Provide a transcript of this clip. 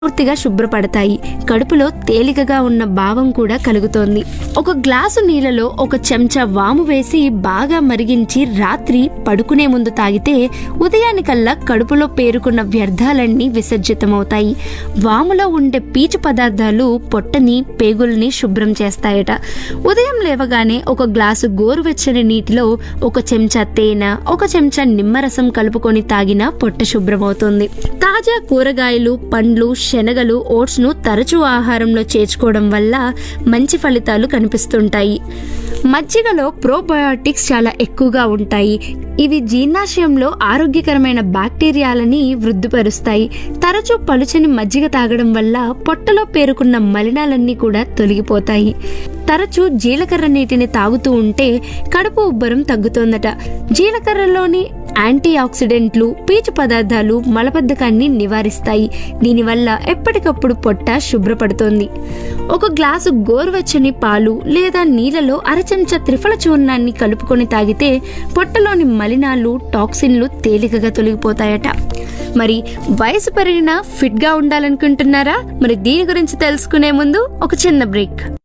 పూర్తిగా శుభ్రపడతాయి కడుపులో తేలికగా ఉన్న భావం కూడా కలుగుతోంది ఒక గ్లాసు నీళ్ళలో ఒక చెంచా వాము వేసి బాగా మరిగించి రాత్రి పడుకునే ముందు తాగితే ఉదయానికల్లా కడుపులో పేరుకున్న వ్యర్థాలన్నీ విసర్జితమవుతాయి వాములో ఉండే పీచు పదార్థాలు పొట్టని పేగుల్ని శుభ్రం చేస్తాయట ఉదయం లేవగానే ఒక గ్లాసు గోరువెచ్చని నీటిలో ఒక చెంచా తేనె ఒక చెంచా నిమ్మరసం కలుపుకొని తాగినా పొట్ట శుభ్రమవుతుంది తాజా కూరగాయలు పండ్లు శనగలు ఓట్స్ ను తరచూ ఆహారంలో చేర్చుకోవడం వల్ల మంచి ఫలితాలు కనిపిస్తుంటాయి మజ్జిగలో ప్రోబయోటిక్స్ చాలా ఎక్కువగా ఉంటాయి ఇవి జీర్ణాశయంలో ఆరోగ్యకరమైన బ్యాక్టీరియాలని వృద్ధిపరుస్తాయి తరచూ పలుచని మజ్జిగ తాగడం వల్ల పొట్టలో పేరుకున్న మలినాలన్నీ కూడా తొలగిపోతాయి తరచూ జీలకర్ర నీటిని తాగుతూ ఉంటే కడుపు ఉబ్బరం తగ్గుతోందట జీలకర్రలోని యాంటీ ఆక్సిడెంట్లు పీచు పదార్థాలు మలబద్ధకాన్ని నివారిస్తాయి దీనివల్ల ఎప్పటికప్పుడు పొట్ట శుభ్రపడుతోంది ఒక గ్లాసు గోరువెచ్చని పాలు లేదా నీళ్ళలో అరచెంచా త్రిఫల చూర్ణాన్ని కలుపుకొని తాగితే పొట్టలోని మలినాలు టాక్సిన్లు తేలికగా తొలగిపోతాయట మరి వయసు పెరిగినా ఫిట్గా ఉండాలనుకుంటున్నారా మరి దీని గురించి తెలుసుకునే ముందు ఒక చిన్న బ్రేక్